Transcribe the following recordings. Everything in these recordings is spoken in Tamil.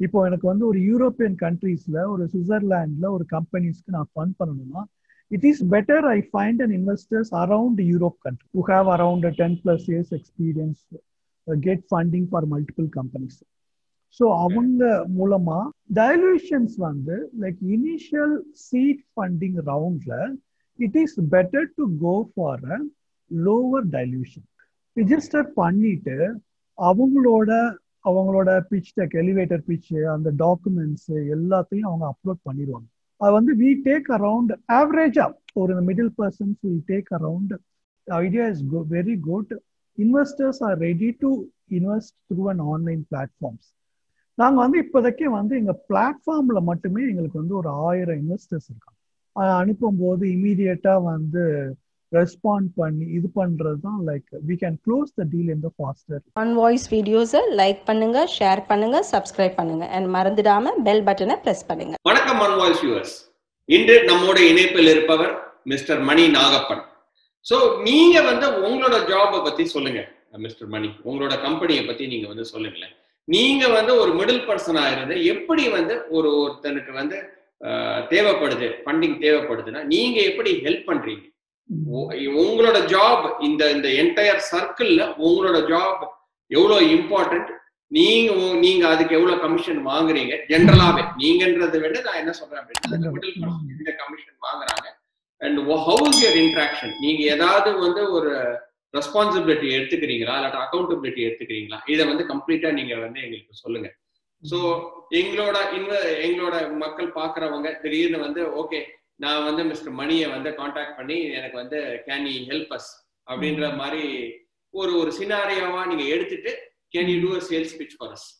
இப்போ எனக்கு வந்து ஒரு யூரோப்பியன் கண்ட்ரீஸ்ல ஒரு சுவிட்சர்லாண்ட்ல ஒரு கம்பெனிஸ்க்கு நான் ஃபண்ட் பண்ணணும்னா it is better I find an investors around Europe country who have around a 10 plus years experience uh, get funding for multiple companies. So அவங்க மூலமா டைலூஷன்ஸ் வந்து லைக் இனிஷியல் சீட் ஃபண்டிங் ரவுண்ட்ல it is better to go for a lower dilution register பண்ணிட்டு அவங்களோட அவங்களோட பிச் டெக் எலிவேட்டர் பிச் அந்த டாக்குமெண்ட்ஸ் எல்லாத்தையும் அவங்க அப்லோட் பண்ணிடுவாங்க அது வந்து வி டேக் அரவுண்ட் ஆவரேஜா ஒரு middle persons will take around idea is very good investors are ready to invest through and online platforms நாங்க வந்து இப்போதைக்கு வந்து எங்க பிளாட்ஃபார்ம்ல மட்டுமே எங்களுக்கு வந்து ஒரு ஆயிரம் இன்வெஸ்டர்ஸ் இருக்காங்க அனுப்பும் போது இமீடியட்டா வந்து ரெஸ்பாண்ட் பண்ணி இது பண்றது தான் like we can close the deal in the faster on voice வீடியோஸை லைக் பண்ணுங்க ஷேர் பண்ணுங்க சப்ஸ்கிரைப் பண்ணுங்க அண்ட் மறந்துடாம பெல் பட்டனை பிரஸ் பண்ணுங்க வணக்கம் ஒன் வாய்ஸ் வியூவர்ஸ் இன்று நம்மோட இணைப்பில் இருப்பவர் மிஸ்டர் மணி நாகப்பன் சோ நீங்க வந்து உங்களோட ஜாபை பத்தி சொல்லுங்க மிஸ்டர் மணி உங்களோட கம்பெனியை பத்தி நீங்க வந்து சொல்லுங்களேன் நீங்க வந்து ஒரு மிடில் பர்சனா இருந்து எப்படி வந்து ஒரு ஒருத்தனுக்கு வந்து தேவைப்படுது ஃபண்டிங் தேவைப்படுதுன்னா நீங்க எப்படி ஹெல்ப் பண்றீங்க உங்களோட ஜாப் இந்த இந்த என்டையர் சர்க்கிள்ல உங்களோட ஜாப் எவ்வளவு இம்பார்ட்டன்ட் நீங்க நீங்க அதுக்கு எவ்வளவு கமிஷன் வாங்குறீங்க ஜென்ரலாவே நீங்கன்றதை விட நான் என்ன சொல்றேன் அப்படின்னா மிடில் பர்சன் இந்த கமிஷன் வாங்குறாங்க and how is your interaction நீங்க ஏதாவது வந்து ஒரு ரெஸ்பான்சிபிலிட்டி எடுத்துக்கிறீங்களா இல்லாட்ட அக்கௌண்டபிலிட்டி எடுத்துக்கிறீங்களா இதை வந்து கம்ப்ளீட்டா நீங்க வந்து எங்களுக்கு சொல்லுங்க ஸோ எங்களோட இன்வ எங்களோட மக்கள் பாக்குறவங்க திடீர்னு வந்து ஓகே நான் வந்து மிஸ்டர் மணியை வந்து காண்டாக்ட் பண்ணி எனக்கு வந்து கேன் யூ ஹெல்ப் அஸ் அப்படின்ற மாதிரி ஒரு ஒரு சினாரியாவா நீங்க எடுத்துட்டு can you do a sales pitch for us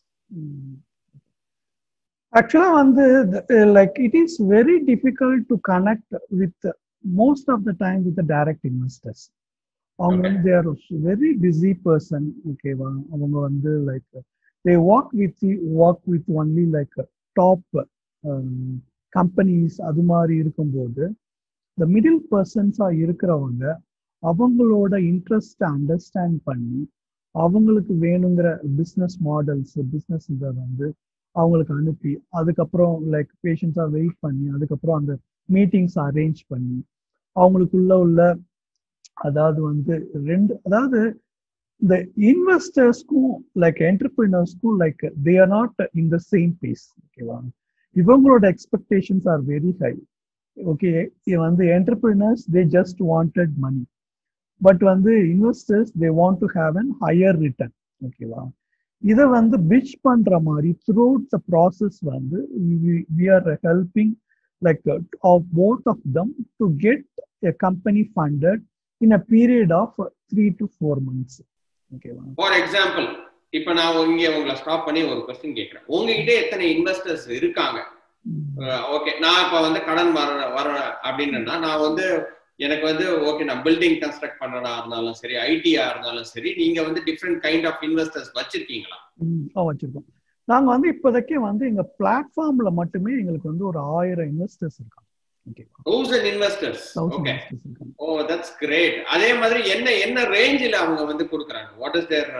actually வந்து like it is very difficult to connect with most of the time with direct investors அவங்க வந்து தேர் வெரி பிஸி பர்சன் ஓகேவா அவங்க வந்து like they walk with walk with only like top companies அது மாதிரி இருக்கும்போது இந்த மிடில் பர்சன்ஸாக இருக்கிறவங்க அவங்களோட இன்ட்ரெஸ்ட்டை அண்டர்ஸ்டாண்ட் பண்ணி அவங்களுக்கு வேணுங்கிற பிஸ்னஸ் மாடல்ஸ் பிஸ்னஸ் இதை வந்து அவங்களுக்கு அனுப்பி அதுக்கப்புறம் லைக் பேஷண்ட்ஸாக வெயிட் பண்ணி அதுக்கப்புறம் அந்த மீட்டிங்ஸ் அரேஞ்ச் பண்ணி அவங்களுக்குள்ள உள்ள அதாவது வந்து ரெண்டு அதாவது இந்த இன்வெஸ்டர்ஸ்க்கும் லைக் என்டர்பிரினர்ஸ்க்கும் like they are not in the same pace ஓகேவா இவங்களோட expectations are very high okay வந்து entrepreneurs they just wanted money but வந்து investors they want to have an higher return ஓகேவா இதை வந்து பிச் பண்ற மாதிரி த்ரூ த ப்ராசஸ் வந்து we are helping like of both of them to get a company funded in a period of three to four months ஓகேவா ஃபார் எக்ஸாம்பிள் இப்ப நான் இங்க உங்களை ஸ்டாப் பண்ணி ஒரு கொஸ்டின் கேட்கிறேன் உங்ககிட்ட எத்தனை இன்வெஸ்டர்ஸ் இருக்காங்க ஓகே நான் இப்ப வந்து கடன் வர வர அப்படின்னா நான் வந்து எனக்கு வந்து ஓகே நான் பில்டிங் கன்ஸ்ட்ரக்ட் பண்றதா இருந்தாலும் சரி ஐடியா இருந்தாலும் சரி நீங்க வந்து டிஃப்ரெண்ட் கைண்ட் ஆஃப் இன்வெஸ்டர்ஸ் வச்சிருக்கீங்களா வச்சிருக்கோம் நாங்க வந்து இப்போதைக்கு வந்து எங்க பிளாட்ஃபார்ம்ல மட்டுமே எங்களுக்கு வந்து ஒரு ஆயிரம் இன்வெஸ்டர்ஸ் இருக்காங்க thousand investors okay oh that's great அதே மாதிரி என்ன என்ன ரேஞ்சில் அவங்க வந்து கொடுக்குறாங்க what is their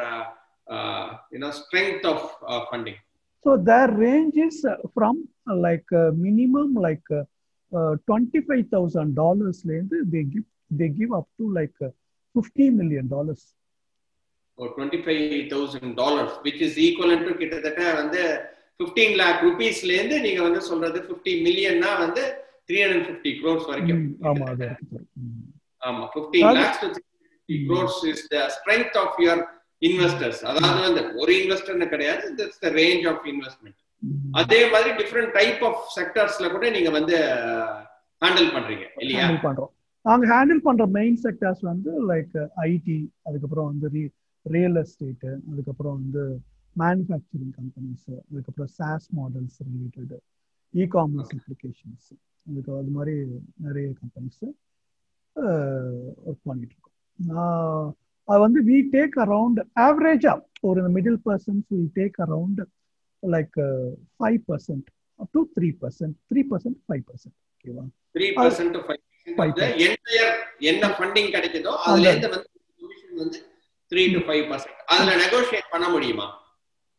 you know strength of funding so their range is from like minimum like twenty five thousand டாலர்ஸ்லேருந்து they give they give up to like fifty million dollars oh twenty five thousand dollars which is equivalent to கிட்டத்தட்ட வந்து ஃபிஃப்டீன் லேக் ருபீஸ்லேருந்து நீங்க வந்து சொல்றது ஃபிஃப்டி மில்லியன்னா வந்து த்ரீ ஹண்ட்ரட் ஃபிஃப்டி க்ரோர்ஸ் வரைக்கும் ஆமா அது ஆமா fifteen lakhs to three crores is the strength of your investors அதாவது வந்து ஒரு இன்வெஸ்டர்னு கிடையாது that's the range of investment அதே மாதிரி டிஃப்ரெண்ட் டைப் ஆஃப் செக்டர்ஸ்ல கூட நீங்க வந்து ஹேண்டில் பண்றீங்க இல்லையா ஹேண்டில் பண்றோம் நாங்க ஹேண்டில் பண்ற மெயின் செக்டர்ஸ் வந்து லைக் ஐடி அதுக்கப்புறம் வந்து ரியல் எஸ்டேட் அதுக்கப்புறம் வந்து மேனுஃபேக்சரிங் கம்பெனிஸ் அதுக்கப்புறம் SaaS models related e commerce applications அதுக்கு அது மாதிரி நிறைய கம்பெனிஸ் ஒர்க் பண்ணிட்டு இருக்கோம் அது வந்து வி டேக் அரவுண்ட் ஆவரேஜா ஒரு middle persons we take around like five percent up to three percent three percent five percent ஓகேவா த்ரீ பர்சன்ட் என்ன ஃபண்டிங் கிடைக்குதோ அதுல இருந்து வந்து வந்து த்ரீ டு ஃபைவ் பர்சன்ட் அதுல நெகோஷியேட் பண்ண முடியுமா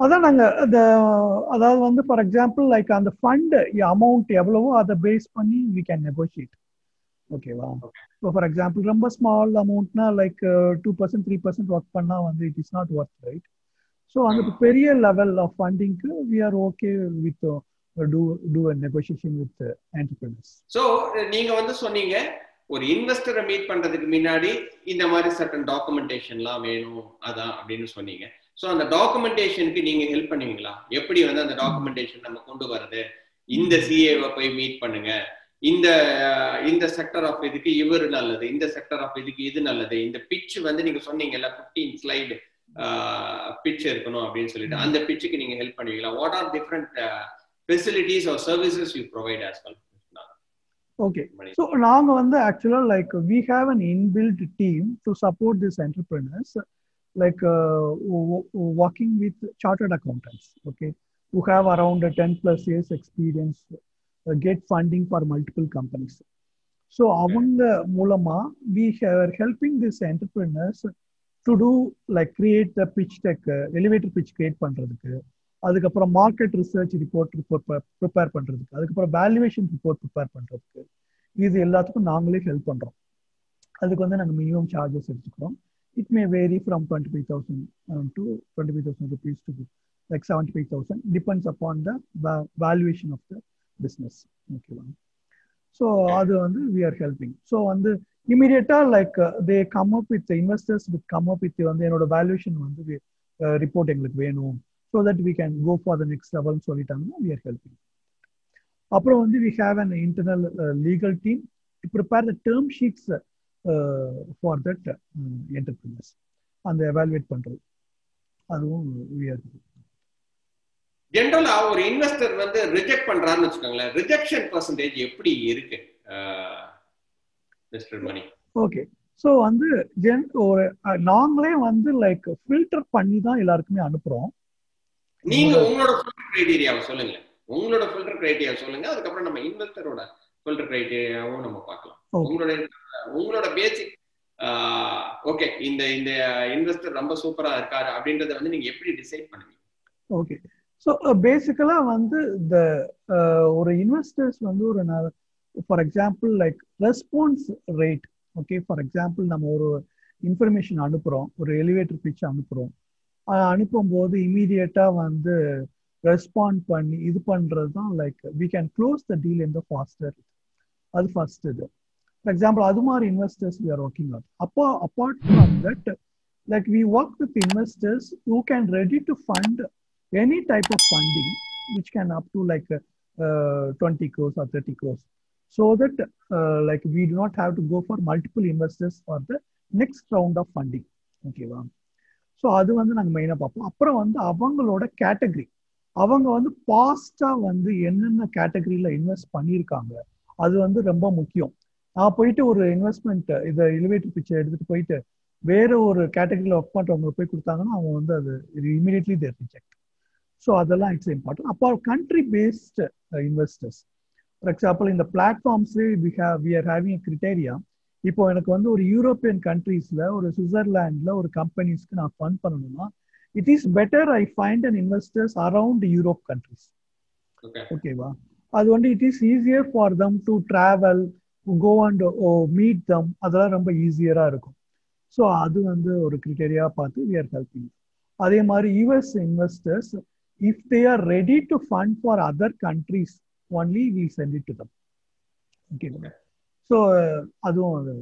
அதான் நாங்க இந்த அதாவது வந்து ஃபார் எக்ஸாம்பிள் லைக் அந்த ஃபண்ட் அமௌண்ட் எவ்வளவோ அதை பேஸ் பண்ணி வி கேன் நெகோஷியேட் ஓகேவா இப்போ ஃபார் எக்ஸாம்பிள் ரொம்ப ஸ்மால் அமௌண்ட்னா like two percent three percent work பண்ணா வந்து it is not work right so அந்த பெரிய லெவல் ஆஃப் ஃபண்டிங்க்கு we are okay with to do a negotiation with entrepreneurs so நீங்க வந்து சொன்னீங்க ஒரு இன்வெஸ்டரை மீட் பண்றதுக்கு முன்னாடி இந்த மாதிரி சட்டன் டாக்குமெண்டேஷன்லாம் வேணும் அதான் அப்படின்னு சொன்னீங்க ஸோ அந்த டாக்குமெண்டேஷனுக்கு நீங்க ஹெல்ப் பண்ணுவீங்களா எப்படி வந்து அந்த டாக்குமெண்டேஷன் நம்ம கொண்டு வரது இந்த சிஏவை போய் மீட் பண்ணுங்க இந்த இந்த செக்டர் ஆஃப் இதுக்கு இவர் நல்லது இந்த செக்டர் ஆஃப் இதுக்கு இது நல்லது இந்த பிட்ச் வந்து நீங்க சொன்னீங்கல்ல பிப்டீன் ஸ்லைடு பிட்ச் இருக்கணும் அப்படின்னு சொல்லிட்டு அந்த பிட்சுக்கு நீங்க ஹெல்ப் பண்ணுவீங்களா what are different facilities or services you provide as well okay so நாங்கள் வந்து ஆக்சுவலாக like we have an inbuilt team to support this entrepreneurs like uh, working with chartered accountants okay who have around 10 plus years experience uh, get funding for multiple companies so அவங்க மூலமா we are helping these entrepreneurs to do like create the pitch deck elevator pitch create பண்றதுக்கு அதுக்கப்புறம் market research report report prepare பண்றதுக்கு அதுக்கப்புறம் வேல்யூவேஷன் ரிப்போர்ட் ப்ரிப்பேர் பண்றதுக்கு இது எல்லாத்துக்கும் நாங்களே ஹெல்ப் பண்றோம் அதுக்கு வந்து நாங்கள் மினிமம் சார்ஜஸ் எடுத்துக்கிறோம் it may vary from 25,000 um, to 25,000 rupees to like 75,000 depends upon the va- valuation of the business okay so அது வந்து we are helping so வந்து immediate like uh, they come up with the investors with come up with வந்து என்னோட valuation வந்து ரிப்போர்ட் எங்களுக்கு வேணும் so that we can go for the next level சொல்லிட்டாங்கன்னா we are helping அப்புறம் வந்து we have an internal uh, legal team to prepare the term sheets for that entrepreneurs அந்த எவாலுவேட் பண்றது அதுவும் ஜென்ரலா ஒரு இன்வெஸ்டர் வந்து ரிஜெக்ட் பண்றான்னு வச்சுக்கோங்களேன் ரிஜெக்ஷன் பர்சன்டேஜ் எப்படி இருக்கு மிஸ்டர் மணி ஓகே ஸோ வந்து ஜென் ஒரு நாங்களே வந்து லைக் ஃபில்டர் பண்ணி தான் எல்லாருக்குமே அனுப்புறோம் நீங்க உங்களோட ஃபில்டர் கிரைட்டீரியாவை சொல்லுங்க உங்களோட ஃபில்டர் கிரைட்டீரியா சொல்லுங்க அதுக்கப்புறம் நம்ம இன்வெஸ்டரோட ஃபில்டர் கிரைட்டீரியாவும் நம்ம பார்க்கலாம் உங்களோட உங்களோட பேசிக் ஓகே இந்த இந்த இன்வெஸ்டர் ரொம்ப சூப்பரா இருக்காரு அப்படின்றத வந்து நீங்க எப்படி டிசைட் பண்ணுவீங்க ஓகே ஸோ பேசிக்கலா வந்து இந்த ஒரு இன்வெஸ்டர்ஸ் வந்து ஒரு for example like response rate okay for example நம்ம ஒரு இன்ஃபர்மேஷன் அனுப்புறோம் ஒரு எலிவேட்டர் பிச் அனுப்புறோம் அனுப்பும் போது இமீடியட்டா வந்து ரெஸ்பாண்ட் பண்ணி இது பண்றது தான் like we can close the deal in the faster அது ஃபர்ஸ்ட் இது ஃபார் எக்ஸாம்பிள் அது மாதிரி investors we are working out அப்போ apart from that like we work with investors who can ready to fund any type of funding which can up to like twenty crores or thirty crores so that like we do not have to go for multiple investors for the next round of funding ஓகேவா ஸோ அது வந்து நாங்கள் மெயினாக பார்ப்போம் அப்புறம் வந்து அவங்களோட கேட்டகரி அவங்க வந்து பாஸ்டாக வந்து என்னென்ன கேட்டகரியில் இன்வெஸ்ட் பண்ணியிருக்காங்க அது வந்து ரொம்ப முக்கியம் நான் போயிட்டு ஒரு இன்வெஸ்ட்மெண்ட் இதை எலிவேட்டர் பிக்சர் எடுத்துட்டு போயிட்டு வேற ஒரு கேட்டகரியில் ஒர்க் பண்ணுறவங்க போய் கொடுத்தாங்கன்னா அவங்க வந்து அது இமீடியட்லி தேர் ரிஜெக்ட் ஸோ அதெல்லாம் இட்ஸ் இம்பார்ட்டன்ட் அப்போ country based investors for example இந்த பிளாட்ஃபார்ம்ஸ்லேயே we have we are having criteria இப்போ எனக்கு வந்து ஒரு யூரோப்பியன் கண்ட்ரீஸ்ல ஒரு சுவிட்சர்லாண்ட்ல ஒரு கம்பெனிஸ்க்கு நான் ஃபண்ட் பண்ணணும்னா it is better I find and investors around Europe countries ஓகேவா அது வந்து it is easier for them to travel go and meet them அதெல்லாம் ரொம்ப ஈஸியரா இருக்கும் ஸோ அது வந்து ஒரு கிரிட்டேரியா பார்த்து வி ஆர் ஹெல்பிங் அதே மாதிரி US investors if they are ready to fund for other countries only we send it to them okay so அதுவும்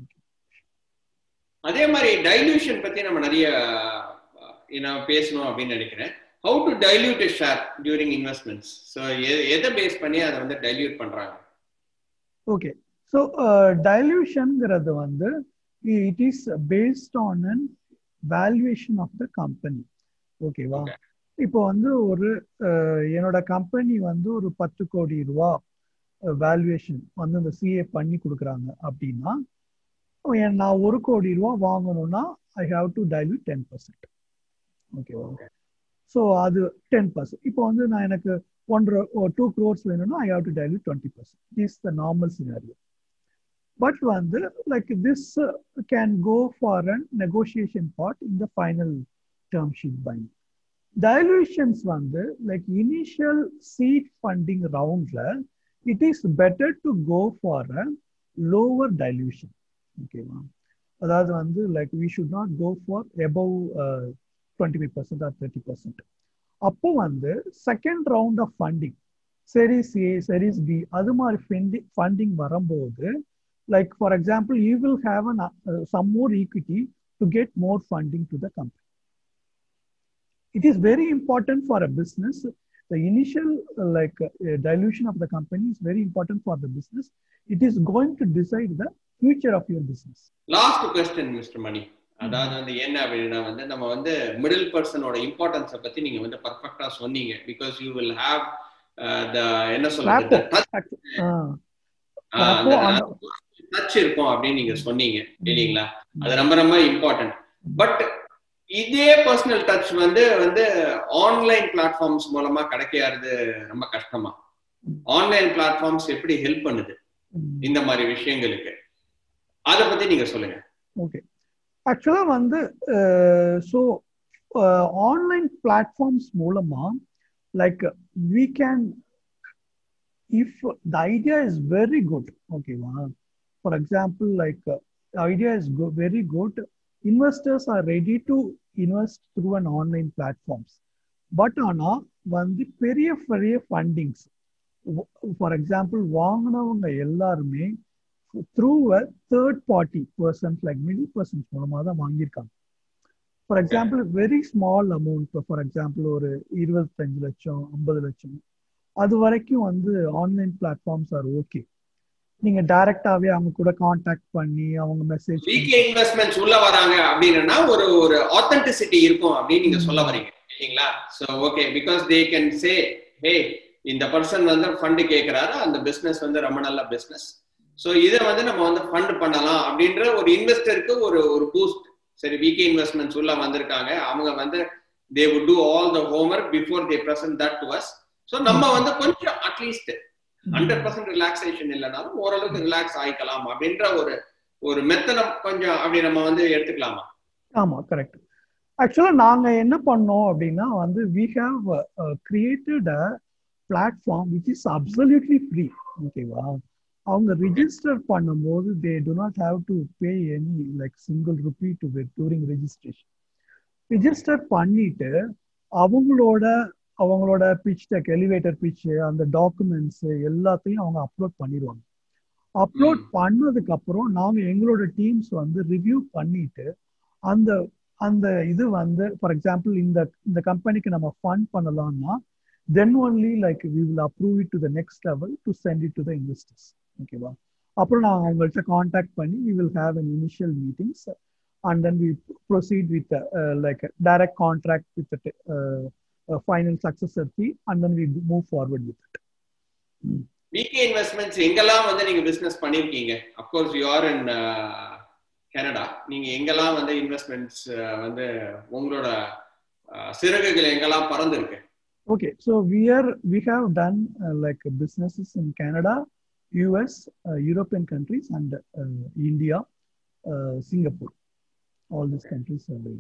அதே மாதிரி டைல்யூஷன் பத்தி நம்ம நிறைய நான் பேசணும் அப்படின்னு நினைக்கிறேன் how to dilute share during investments so எதை பேஸ் பண்ணி அதை வந்து டைல்யூட் பண்றாங்க ஓகே ஸோ டைல்யூஷன்ங்கிறது வந்து it is based on an valuation of the company ஓகேவா இப்போ வந்து ஒரு என்னோட கம்பெனி வந்து ஒரு பத்து கோடி ரூபா வேல்யூவேஷன் வந்து இந்த சிஏ பண்ணி கொடுக்குறாங்க அப்படின்னா நான் ஒரு கோடி ரூபா வாங்கணும்னா I have to dilute ten percent ஓகேவா ஸோ அது டென் பர்சன்ட் இப்போ வந்து நான் எனக்கு ஒன்றரை டூ க்ரோர்ஸ் வேணும்னா I have to dilute twenty percent is the normal scenario but வந்து like this can go for an negotiation part in the final term sheet being dilutions வந்து like initial seed funding roundல it is better to go for a lower dilution ஓகேவா அதாவது வந்து like we should not go for above twenty five percent or thirty percent அப்போ வந்து second round of funding series A series B அது மாதிரி ஃபண்டிங் ஃபண்டிங் வரும்போது like for example you will have an some more equity to get more funding to the company it is very important for a business the initial uh, like uh, dilution of the company is very important for the business it is going to decide the future of your business last question mister Mani அதாவது வந்து என்ன அப்படின்னா வந்து நம்ம வந்து மிடில் பர்சனோட இம்பார்ட்டன்ஸை பத்தி நீங்க வந்து பர்ஃபெக்டா சொன்னீங்க because you will have the என்ன சொல்றது டச் இருக்கும் அப்படின்னு நீங்க சொன்னீங்க இல்லைங்களா அது ரொம்ப ரொம்ப இம்பார்ட்டன்ட் பட் இதே பர்சனல் டச் வந்து வந்து ஆன்லைன் பிளாட்ஃபார்ம்ஸ் மூலமா கிடைக்காது ரொம்ப கஷ்டமா ஆன்லைன் பிளாட்ஃபார்ம்ஸ் எப்படி ஹெல்ப் பண்ணுது இந்த மாதிரி விஷயங்களுக்கு அத பத்தி நீங்க சொல்லுங்க ஓகே ஆக்சுவலா வந்து ஸோ ஆன்லைன் பிளாட்ஃபார்ம்ஸ் மூலமா like we can if the idea is very good ஓகேவா for example like idea is very good investors are ready to invest through an online platforms but ஆனா வந்து பெரிய பெரிய ஃபண்டிங்ஸ் ஃபார் எக்ஸாம்பிள் வாங்கினவங்க எல்லாருமே through a third party persons like middle persons மூலமாக தான் வாங்கியிருக்காங்க for example very small amount for example ஒரு இருபத்தஞ்சு லட்சம் ஐம்பது லட்சம் அது வரைக்கும் வந்து ஆன்லைன் பிளாட்ஃபார்ம்ஸ் ஆர் ஓகே நீங்க டைரக்டாவே அவங்க கூட காண்டாக்ட் பண்ணி அவங்க மெசேஜ் வீக்லி இன்வெஸ்ட்மெண்ட்ஸ் உள்ள வராங்க அப்படின்னா ஒரு ஒரு ஆத்தென்டிசிட்டி இருக்கும் அப்படின்னு நீங்க சொல்ல வரீங்க இல்லைங்களா so okay because they can say hey இந்த பர்சன் வந்து ஃபண்ட் கேட்கிறாரு அந்த பிசினஸ் வந்து ரொம்ப நல்ல பிசினஸ் சோ இதை வந்து நம்ம வந்து ஃபண்ட் பண்ணலாம் அப்படின்ற ஒரு இன்வெஸ்டருக்கு ஒரு ஒரு பூஸ்ட் சரி வீக்கே இன்வெஸ்ட்மெண்ட்ஸ் உள்ள வந்திருக்காங்க அவங்க வந்து they would do all the homework before they present that to us so நம்ம வந்து கொஞ்சம் அட்லீஸ்ட் ஹண்ட்ரட் பர்சன்ட் ரிலாக்ஸேஷன் இல்லைனாலும் ஓரளவுக்கு ரிலாக்ஸ் ஆயிக்கலாம் அப்படின்ற ஒரு ஒரு மெத்தனம் கொஞ்சம் அப்படி நம்ம வந்து எடுத்துக்கலாமா ஆமா கரெக்ட் ஆக்சுவலா நாங்க என்ன பண்ணோம் அப்படின்னா வந்து we have created a platform which is absolutely free ஓகேவா அவங்க ரிஜிஸ்டர் பண்ணும்போது they do not have to pay any like single rupee to during registration register பண்ணிட்டு அவங்களோட அவங்களோட பிச் டெக் எலிவேட்டர் பிச் அந்த டாக்குமெண்ட்ஸ் எல்லாத்தையும் அவங்க அப்லோட் பண்ணிடுவாங்க அப்லோட் பண்ணதுக்கு அப்புறம் நாங்க எங்களோட டீம்ஸ் வந்து ரிவ்யூ பண்ணிட்டு அந்த அந்த இது வந்து ஃபார் எக்ஸாம்பிள் இந்த இந்த கம்பெனிக்கு நம்ம ஃபண்ட் பண்ணலாம்னா then only like we will approve it to the next level to send it to the investors ஓகேவா அப்புறம் நான் அவங்கள்ட்ட காண்டாக்ட் பண்ணி we will have an initial meetings and then we proceed with like direct contract with final successor fee and then we move forward with it V K investments எங்கெல்லாம் வந்து நீங்க பிசினஸ் பண்ணிருக்கீங்க of course you are in Canada நீங்க எங்கெல்லாம் வந்து இன்வெஸ்ட்மெண்ட்ஸ் வந்து உங்களோட சிறகுகள் எங்கெல்லாம் பறந்துருக்கு Okay, so we are we have done uh, like businesses in Canada, US, uh, European countries, and uh, India, uh, Singapore. All these countries are doing.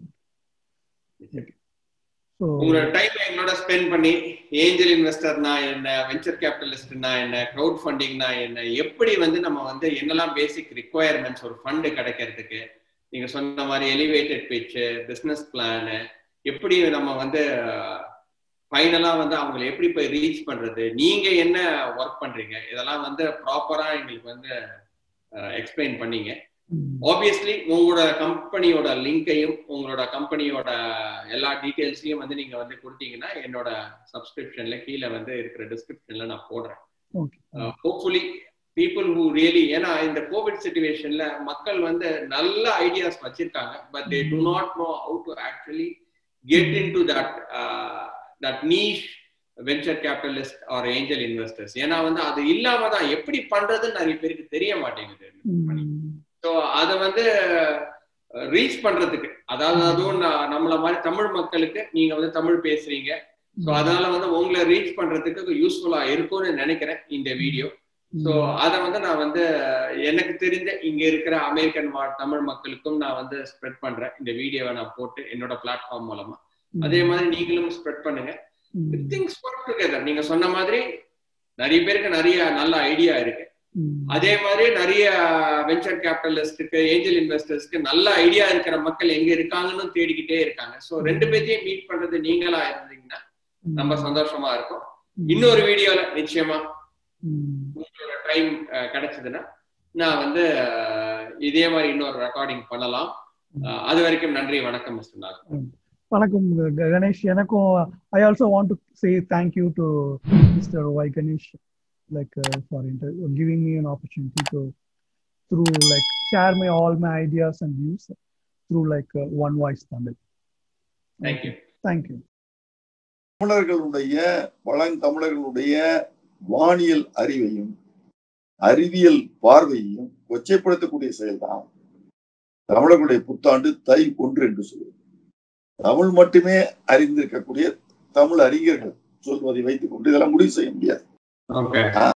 it. So உங்களோட டைம் எங்களோட ஸ்பெண்ட் பண்ணி ஏஞ்சல் இன்வெஸ்டர்னா என்ன வெஞ்சர் கேபிட்டலிஸ்ட்னா என்ன க்ரௌட் ஃபண்டிங்னா என்ன எப்படி வந்து நம்ம வந்து என்னெல்லாம் பேசிக் ரிக்குவயர்மெண்ட்ஸ் ஒரு ஃபண்டு கிடைக்கிறதுக்கு நீங்க சொன்ன மாதிரி எலிவேட்டட் பிச்சு பிசினஸ் பிளானு எப்படி நம்ம வந்து ஃபைனலா வந்து அவங்களை எப்படி போய் ரீச் பண்றது நீங்க என்ன ஒர்க் பண்றீங்க இதெல்லாம் வந்து ப்ராப்பரா எங்களுக்கு வந்து எக்ஸ்பிளைன் பண்ணீங்க ஆப்வியஸ்லி உங்களோட கம்பெனியோட லிங்கையும் உங்களோட கம்பெனியோட எல்லா டீட்டெயில்ஸையும் வந்து நீங்க வந்து கொடுத்தீங்கன்னா என்னோட சப்ஸ்கிரிப்ஷன்ல கீழே வந்து இருக்கிற டிஸ்கிரிப்ஷன்ல நான் போடுறேன் ஹோப்ஃபுல்லி பீப்புள் ஹூ ரியலி ஏன்னா இந்த கோவிட் சுச்சுவேஷன்ல மக்கள் வந்து நல்ல ஐடியாஸ் வச்சிருக்காங்க but they do not know how to actually get in to that that niche venture capitalist or angel investors ஏன்னா வந்து அது இல்லாம தான் எப்படி பண்றதுன்னு நிறைய பேருக்கு தெரிய மாட்டேங்குது ஸோ அதை வந்து ரீச் பண்றதுக்கு அதாவது அதுவும் நம்மள மாதிரி தமிழ் மக்களுக்கு நீங்க வந்து தமிழ் பேசுறீங்க ஸோ அதனால வந்து உங்களை ரீச் பண்றதுக்கு யூஸ்ஃபுல்லா இருக்கும்னு நினைக்கிறேன் இந்த வீடியோ ஸோ அதை வந்து நான் வந்து எனக்கு தெரிஞ்ச இங்க இருக்கிற அமெரிக்கன் தமிழ் மக்களுக்கும் நான் வந்து ஸ்ப்ரெட் பண்றேன் இந்த வீடியோவை நான் போட்டு என்னோட பிளாட்ஃபார்ம் மூலமா அதே மாதிரி நீங்களும் ஸ்ப்ரெட் பண்ணுங்க ம், திங்ஸ் ஒர்க் டுகெதர் நீங்க சொன்ன மாதிரி நிறைய பேருக்கு நிறைய நல்ல ஐடியா இருக்கு ம், அதே மாதிரி நிறைய வெஞ்சர் கேபிட்டலிஸ்டுக்கு ஏஞ்சல் இன்வெஸ்டர்ஸ்க்கு நல்ல ஐடியா இருக்கிற மக்கள் எங்க இருக்காங்கன்னு தேடிக்கிட்டே இருக்காங்க சோ ரெண்டு பேர்த்தையும் மீட் பண்றது நீங்களா இருந்தீங்கன்னா ம், ரொம்ப சந்தோஷமா இருக்கும் ம், இன்னொரு வீடியோல நிச்சயமா ம், உங்களோட டைம் கிடைச்சதுன்னா நான் வந்து அஹ், இதே மாதிரி இன்னொரு ரெக்கார்டிங் பண்ணலாம் அஹ், அது வரைக்கும் நன்றி வணக்கம் மிஸ்டர் நாகர் வணக்கம் க- கணேஷ் எனக்கும் I also want to say thank you to mister Y Ganesh like for inter giving me an opportunity to through like share my all my ideas and views through like uh, one voice tamil thank you thank you தமிழர்களுடைய பழந்தமிழர்களுடைய வானியல் அறிவையும் அறிவியல் பார்வையையும் கொச்சைப்படுத்தக்கூடிய செயல்தான் தமிழர்களுடைய புத்தாண்டு தை ஒன்று என்று சொல்வது தமிழ் மட்டுமே அறிந்திருக்கக்கூடிய தமிழ் அறிஞர்கள் சொல்வதை வைத்துக் கொண்டு இதெல்லாம் முடிவு செய்ய முடியாது ஓகே